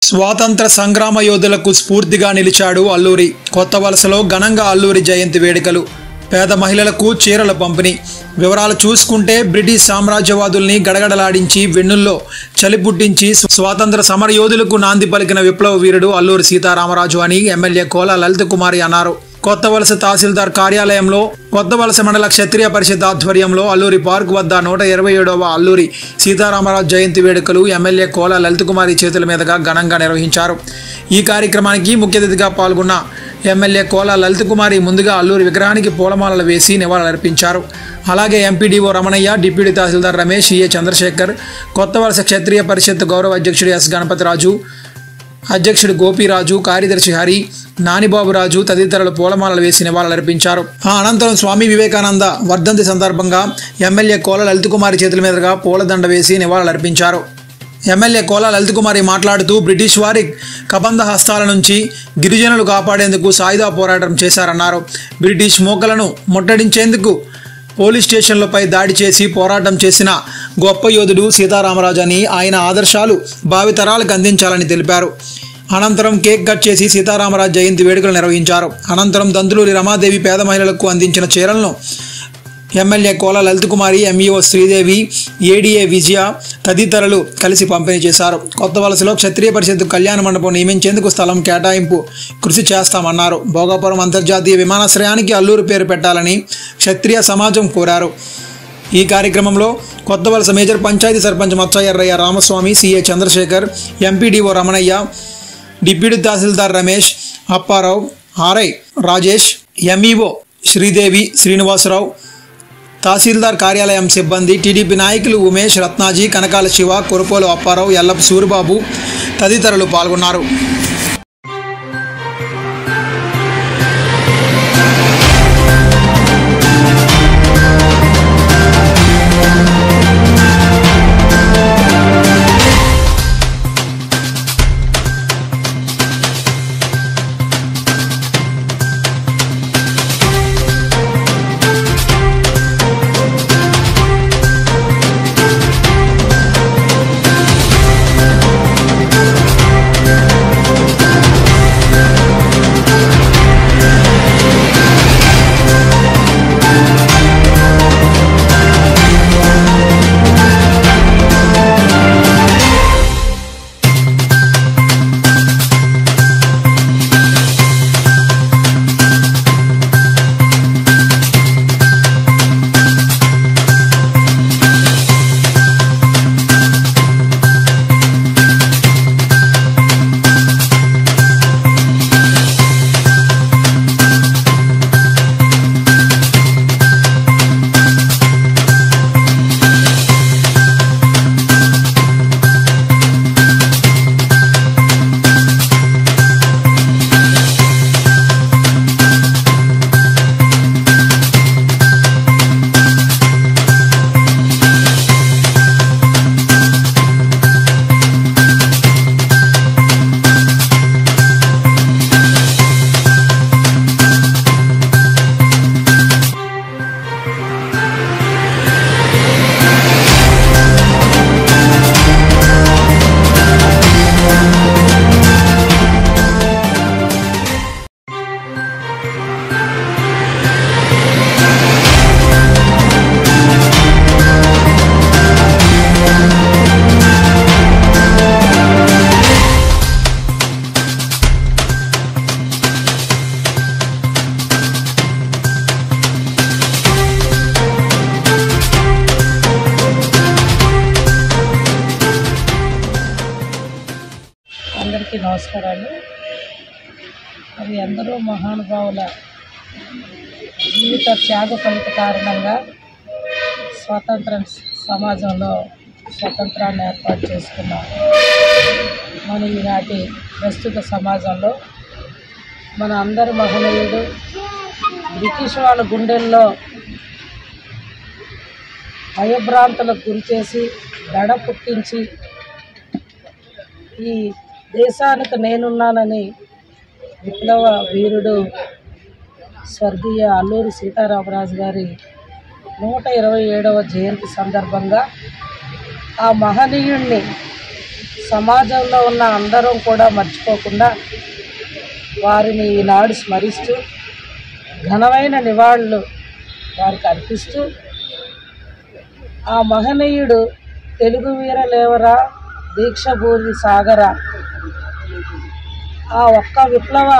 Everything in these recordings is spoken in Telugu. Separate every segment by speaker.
Speaker 1: స్వాతంత్ర సంగ్రామ యోధులకు స్ఫూర్తిగా నిలిచాడు అల్లూరి కొత్త వలసలో ఘనంగా అల్లూరి జయంతి వేడుకలు పేద మహిళలకు చీరల పంపిణీ వివరాలు చూసుకుంటే బ్రిటిష్ సామ్రాజ్యవాదుల్ని గడగడలాడించి వెన్నుల్లో చలి పుట్టించి స్వాతంత్ర సమర యోధులకు నాంది పలికిన విప్లవ వీరుడు అల్లూరి సీతారామరాజు అని ఎమ్మెల్యే కోల లలిత కుమారి అన్నారు కొత్త వలస తహసీల్దార్ కార్యాలయంలో కొత్త వలస మండల క్షత్రియ పరిషత్ ఆధ్వర్యంలో అల్లూరి పార్క్ వద్ద నూట ఇరవై ఏడవ అల్లూరి సీతారామరాజు జయంతి వేడుకలు ఎమ్మెల్యే కోల లలిత కుమారి చేతుల మీదుగా ఘనంగా నిర్వహించారు ఈ కార్యక్రమానికి ముఖ్య అతిథిగా పాల్గొన్న ఎమ్మెల్యే కోల లలిత కుమారి ముందుగా అల్లూరి విగ్రహానికి పూలమాలలు వేసి నివాళులర్పించారు అలాగే MPDO Ramanaiah deputy tahsildar Ramesh EA Chandrasekhar Kotha Valasa క్షత్రియ పరిషత్ గౌరవ అధ్యక్షుడు ఎస్ గణపతిరాజు అధ్యక్షుడు గోపీరాజు కార్యదర్శి హరి నానిబాబురాజు తదితరులు పూలమాలలు వేసి నివాళులర్పించారు ఆ అనంతరం స్వామి వివేకానంద వర్ధంతి సందర్భంగా ఎమ్మెల్యే కోల లలితకుమారి చేతుల మీదుగా పూలదండ వేసి నివాళులర్పించారు ఎమ్మెల్యే కోల లలితకుమారి మాట్లాడుతూ బ్రిటిష్ వారి కబంధ హస్తాల నుంచి గిరిజనులు కాపాడేందుకు సాయుధ పోరాటం చేశారన్నారు బ్రిటిష్ మూకలను ముట్టడించేందుకు పోలీస్ స్టేషన్లపై దాడి చేసి పోరాటం చేసిన గొప్ప యోధుడు సీతారామరాజు అని ఆయన ఆదర్శాలు భావితరాలకు అందించాలని తెలిపారు అనంతరం కేక్ కట్ చేసి సీతారామరాజు జయంతి వేడుకలు నిర్వహించారు అనంతరం దంతులూరి రమాదేవి పేద మహిళలకు అందించిన చీరలను MLA Kola Lalithakumari MEO Sridevi ADA Vijaya తదితరులు కలిసి పంపిణీ చేశారు కొత్త వలసలో క్షత్రియ పరిషత్ కళ్యాణ మండపం నియమించేందుకు స్థలం కేటాయింపు కృషి చేస్తామన్నారు భోగాపురం అంతర్జాతీయ విమానాశ్రయానికి అల్లూరు పేరు పెట్టాలని క్షత్రియ సమాజం కోరారు ఈ కార్యక్రమంలో Kotha Valasa major panchayat sarpanch Machayyarrayya Ramaswamy CA Chandrasekhar MPDO Ramanaiah deputy tahsildar Ramesh Apparao RI Rajesh MEO Sridevi Srinivasarao tahsildar కార్యాలయం సిబ్బంది టీడీపీ నాయకులు ఉమేష్ రత్నాజీ కనకాల శివ కురపోలు అప్పారావు ఎల్లప్ప సూరిబాబు తదితరులు పాల్గొన్నారు
Speaker 2: అందరికీ నమస్కారాలు మరి ఎందరో మహానుభావుల జీవిత త్యాగ ఫలిత కారణంగా స్వాతంత్ర సమాజంలో స్వతంత్రాన్ని ఏర్పాటు చేసుకున్నాం మన ఈనాటి ప్రస్తుత సమాజంలో మన అందరి మహనీయుడు బ్రిటిష్ వాళ్ళ గుండెల్లో భయభ్రాంతులకు గురి చేసి దడ పుట్టించి ఈ దేశానికి నేనున్నానని విప్లవ వీరుడు స్వర్గీయ అల్లూరి సీతారామరాజు గారి నూట ఇరవై ఏడవ జయంతి సందర్భంగా ఆ మహనీయుణ్ణి సమాజంలో ఉన్న అందరం కూడా మర్చిపోకుండా వారిని ఈనాడు స్మరిస్తూ ఘనమైన నివాళులు వారికి అర్పిస్తూ ఆ మహనీయుడు తెలుగు వీర లేవరా దీక్షభూమి సాగర ఆ ఒక్క విప్లవ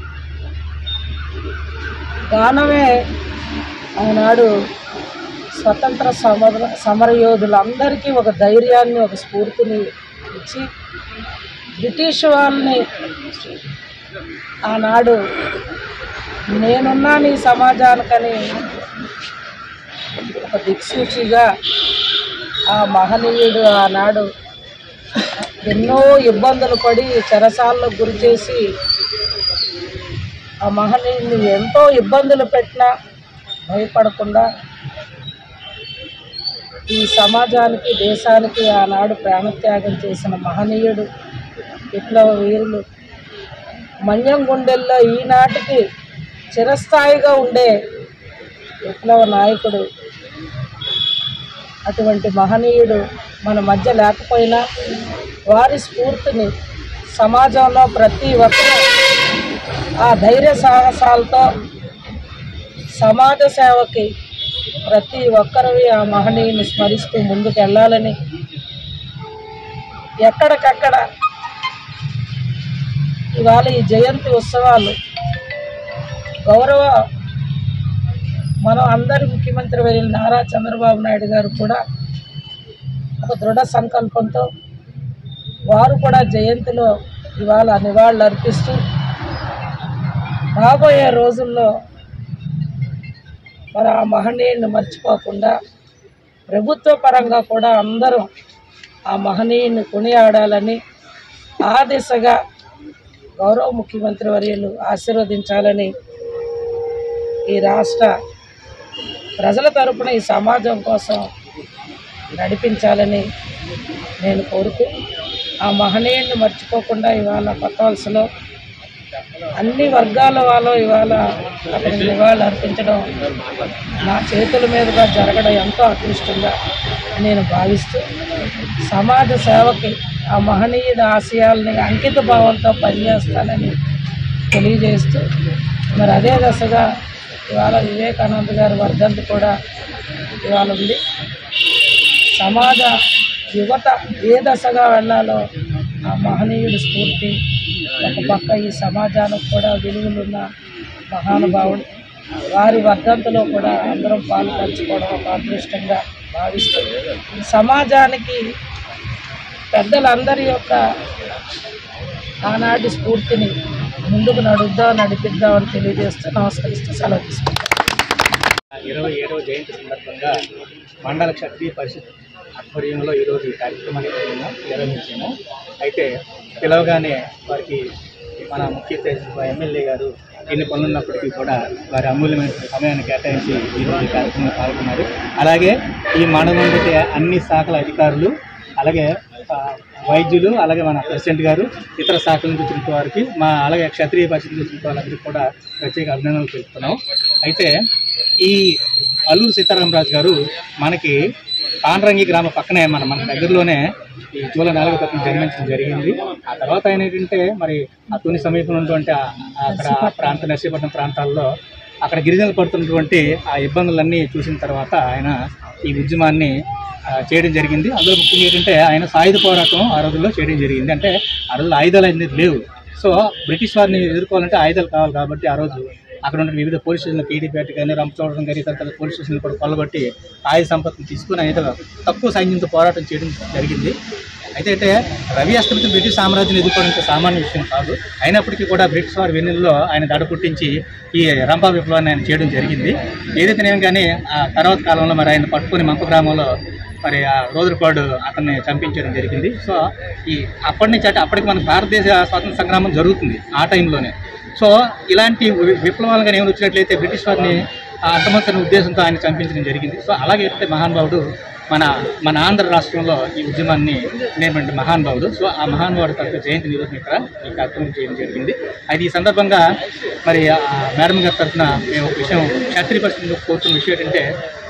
Speaker 2: గానమే ఆనాడు స్వతంత్ర సమర సమరయోధులందరికీ ఒక ధైర్యాన్ని ఒక స్ఫూర్తిని ఇచ్చి బ్రిటిష్ వాళ్ళని ఆనాడు నేనున్నాను ఈ సమాజానికని ఒక దిక్సూచిగా ఆ మహనీయుడు ఆనాడు ఎన్నో ఇబ్బందులు పడి చెరసాలకు గురి చేసి ఆ మహనీయుని ఎంతో ఇబ్బందులు పెట్టినా భయపడకుండా ఈ సమాజానికి దేశానికి ఆనాడు ప్రాణత్యాగం చేసిన మహనీయుడు విప్లవ వీరులు మన్యం గుండెల్లో ఈనాటికి చిరస్థాయిగా ఉండే విప్లవ నాయకుడు అటువంటి మహనీయుడు మన మధ్య లేకపోయినా వారి స్ఫూర్తిని సమాజంలో ప్రతి ఒక్కరూ ఆ ధైర్య సాహసాలతో సమాజ సేవకి ప్రతి ఒక్కరివి ఆ మహనీయుని స్మరిస్తూ ముందుకు వెళ్ళాలని ఎక్కడికక్కడ ఇవాళ ఈ జయంతి ఉత్సవాలు గౌరవ మనం అందరి ముఖ్యమంత్రి వర్యులు నారా చంద్రబాబు నాయుడు గారు కూడా ఒక దృఢ సంకల్పంతో వారు కూడా జయంతిలో ఇవాళ నివాళులు అర్పిస్తూ రాబోయే రోజుల్లో మరి ఆ మహనీయుని మర్చిపోకుండా ప్రభుత్వ పరంగా కూడా అందరూ ఆ మహనీయుని కొనియాడాలని ఆ దిశగా గౌరవ ముఖ్యమంత్రి వర్యులు ఆశీర్వదించాలని ఈ రాష్ట్ర ప్రజల తరపున ఈ సమాజం కోసం నడిపించాలని నేను కోరుతూ ఆ మహనీయుడిని మర్చిపోకుండా ఇవాళ కొత్త వలసలో అన్ని వర్గాల వాళ్ళు ఇవాళ అతనికి నివాళులు అర్పించడం నా చేతుల మీదుగా జరగడం ఎంతో అదృష్టంగా నేను భావిస్తూ సమాజ సేవకి ఆ మహనీయుడి ఆశయాల్ని అంకిత భావంతో పనిచేస్తానని తెలియజేస్తూ మరి అదే దశగా ఇవాళ వివేకానంద గారి వర్ధంతి కూడా ఇవాళ ఉంది సమాజ యువత ఏ దశగా వెళ్ళాలో ఆ మహనీయుడి స్ఫూర్తి ఒక పక్క ఈ సమాజానికి కూడా విలువలున్న మహానుభావుడు వారి వర్ధంతిలో కూడా అందరం పాలు పంచుకోవడం ఒక అదృష్టంగా భావిస్తూ సమాజానికి పెద్దలందరి యొక్క ఆనాటి స్ఫూర్తిని ముందుకు నడుద్దాం నడిపిద్దామని తెలియజేస్తూ నమస్కరిస్తూ సెలవు తీసుకుంటాను
Speaker 3: ఇరవై ఏడవ జయంతి సందర్భంగా మండల క్షత్రియ పరిషత్ ఆధ్వర్యంలో ఈరోజు ఈ కార్యక్రమాన్ని మేము నిర్వహించాము అయితే పిలవగానే వారికి మన ముఖ్య అతిథి ఎమ్మెల్యే గారు ఎన్ని పనులున్నప్పటికీ కూడా వారి అమూల్యమైన సమయాన్ని కేటాయించి ఈరోజు ఈ కార్యక్రమంలో పాల్గొన్నారు అలాగే ఈ మండలంలోకి అన్ని శాఖల అధికారులు అలాగే ఆ, వైద్యులు అలాగే మన ప్రెసిడెంట్ గారు ఇతర శాఖల నుంచి వచ్చిన వారికి మా అలాగే క్షత్రియ పరిషత్ నుంచి వచ్చిన వాళ్ళందరికీ కూడా ప్రత్యేక అభినందనలు తెలుపుతున్నాం అయితే ఈ అల్లూరు సీతారామరాజు గారు మనకి పాండ్రంగి గ్రామ పక్కనే మన మన దగ్గరలోనే ఈ జూలై నాలుగో తరగతి జన్మించడం జరిగింది ఆ తర్వాత ఆయన ఏంటంటే మరి ఆ తుని సమీపంలో ఉన్నటువంటి ఆ- అక్కడ ఆ ప్రాంత నర్సీపట్నం ప్రాంతాల్లో అక్కడ గిరిజనులు పడుతున్నటువంటి ఆ ఇబ్బందులన్నీ చూసిన తర్వాత ఆయన ఈ ఉద్యమాన్ని ఆ, చేయడం జరిగింది అందులో ముఖ్యంగా ఏంటంటే ఆయన సాయుధ పోరాటం ఆ రోజుల్లో చేయడం జరిగింది అంటే ఆ రోజుల్లో ఆయుధాలు అనేది లేవు సో బ్రిటిష్ వారిని ఎదుర్కోవాలంటే ఆయుధాలు కావాలి కాబట్టి ఆ రోజు అక్కడ ఉన్న వివిధ పోలీస్ స్టేషన్లు పీడీపేట కానీ రంపచోడవరం కానీ ఇతర పోలీస్ స్టేషన్లు కూడా కొల్లగొట్టి ఆయుధ సంపత్తిని తీసుకుని ఆయన తక్కువ సైన్యంతో పోరాటం చేయడం జరిగింది అయితే అంటే రవి అస్తమితం బ్రిటిష్ సామ్రాజ్యం ఎదుర్కోవడం సామాన్య విషయం కాదు అయినప్పటికీ కూడా బ్రిటిష్ వారి వెన్నుల్లో ఆయన దడ పుట్టించి ఈ రంపా విప్లవాన్ని ఆయన చేయడం జరిగింది ఏదైతేనేమి కానీ ఆ తర్వాత కాలంలో మరి ఆయన పట్టుకుని మంప గ్రామంలో మరి ఆ రోజుపాడు అతన్ని చంపించడం జరిగింది సో ఈ అప్పటి నుంచి అంటే అప్పటికి మన భారతదేశ స్వాతంత్ర సంగ్రామం జరుగుతుంది ఆ టైంలోనే సో ఇలాంటి వి- విప్లవాలు కానీ ఏమైనా వచ్చినట్లయితే బ్రిటిష్ వారిని అంతమంతన ఉద్దేశంతో ఆయన చంపించడం జరిగింది సో అలాగే అయితే మహానుభావుడు మన మన ఆంధ్ర రాష్ట్రంలో ఈ ఉద్యమాన్ని నేర్పడిన మహానుభావుడు సో ఆ మహానుభావుడు తరఫు జయంతి నిరోధం ఇక్కడ ఈ కార్యక్రమం చేయడం జరిగింది అయితే ఈ సందర్భంగా మరి ఆ మేడం గారి తరఫున మేము ఒక విషయం క్షత్రియ పరిస్థితుల్లో కోరుతున్న విషయం ఏంటంటే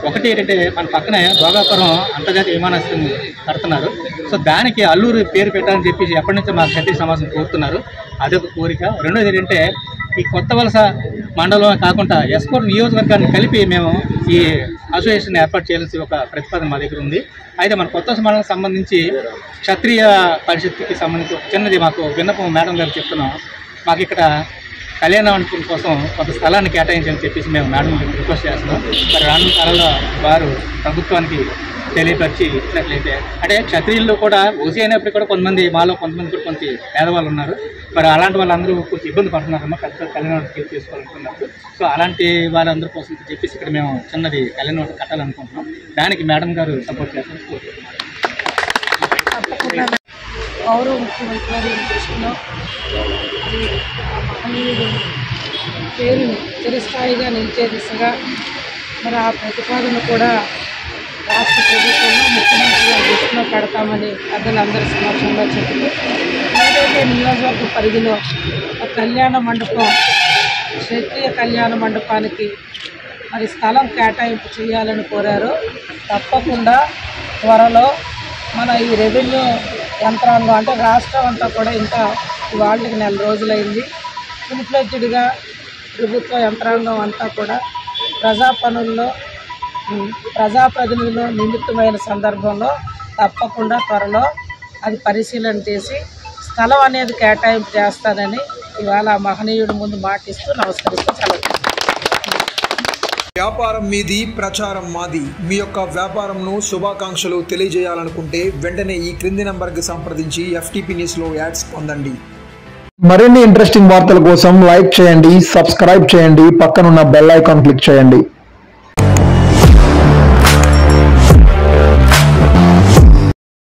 Speaker 3: ఒకటి ఏంటంటే మన పక్కనే భోగాపురం అంతర్జాతీయ విమానాశ్రయం కడుతున్నారు సో దానికి అల్లూరు పేరు పెట్టాలని చెప్పి ఎప్పటి నుంచో మా క్షత్రియ సమాజం కోరుతున్నారు అదొక కోరిక రెండోది ఏంటంటే ఈ కొత్త వలస మండలం కాకుండా ఎస్కోట్ నియోజకవర్గాన్ని కలిపి మేము ఈ అసోసియేషన్ ఏర్పాటు చేయాల్సి ఒక ప్రతిపాదన మా దగ్గర ఉంది అయితే మన కొత్త వలస మండలం సంబంధించి క్షత్రియ పరిషత్కి సంబంధించి ఒక చిన్నది మాకు విన్నపం మేడం గారు చెప్తున్నాం మాకు ఇక్కడ కళ్యాణ మండపం కోసం కొంత స్థలాన్ని కేటాయించని చెప్పేసి మేము మేడం గారికి రిక్వెస్ట్ చేస్తున్నాం మరి రానున్న కాలంలో వారు ప్రభుత్వానికి తెలియపరిచి ఇచ్చినట్లయితే అంటే క్షత్రియుల్లో కూడా ఓసీ అయినప్పుడు కూడా కొంతమంది మాలో కొంతమంది కూడా కొంత పేదవాళ్ళు ఉన్నారు మరి అలాంటి వాళ్ళందరూ కొంచెం ఇబ్బంది పడుతున్నారమ్మా ఖచ్చితంగా కళ్యాణ మండపం చేసుకోవాలనుకున్నారు సో అలాంటి వాళ్ళందరి కోసం చెప్పేసి ఇక్కడ మేము చిన్నది కళ్యాణ మండపం కట్టాలనుకుంటున్నాం దానికి మేడం గారు సపోర్ట్ చేస్తాం
Speaker 2: తప్పకుండా గౌరవ ముఖ్యమంత్రి గారి దృష్టిలో అది మహనీయుడు పేరుని చిరస్థాయిగా నిలిచే దిశగా మరి ఆ ప్రతిపాదన కూడా రాష్ట్ర ప్రభుత్వంలో ముఖ్యమంత్రి గారి దృష్టిలో పెడతామని పెద్దలందరి సమక్షంలో చెప్తూ ఏదైతే నియోజకవర్గ పరిధిలో ఒక కళ్యాణ మండపం క్షత్రియ కళ్యాణ మండపానికి మరి స్థలం కేటాయింపు చేయాలని కోరారు తప్పకుండా త్వరలో మన ఈ రెవెన్యూ యంత్రాంగం అంటే రాష్ట్రం అంతా కూడా ఇంకా వాళ్ళకి నెల రోజులైంది ఫుల్ ఫ్లెడ్జ్డ్గా ప్రభుత్వ యంత్రాంగం అంతా కూడా ప్రజా పనుల్లో ఉమ్, ప్రజాప్రతినిధులు నిమిత్తమైన సందర్భంలో తప్పకుండా త్వరలో అది పరిశీలన చేసి స్థలం అనేది కేటాయింపు చేస్తానని ఇవాళ ఆ మహనీయుడి ముందు మాటిస్తూ నమస్కరిస్తూ సెలవు
Speaker 1: వ్యాపారం మీది ప్రచారం మాది మీ యొక్క వ్యాపారంను శుభాకాంక్షలు తెలియజేయాలనుకుంటే వెంటనే ఈ క్రింది నంబర్కి సంప్రదించి ఎఫ్టీపీ న్యూస్లో యాడ్స్ పొందండి
Speaker 4: మరిన్ని ఇంట్రెస్టింగ్ వార్తల కోసం లైక్ చేయండి సబ్స్క్రైబ్ చేయండి పక్కనున్న బెల్ ఐకాన్ క్లిక్ చేయండి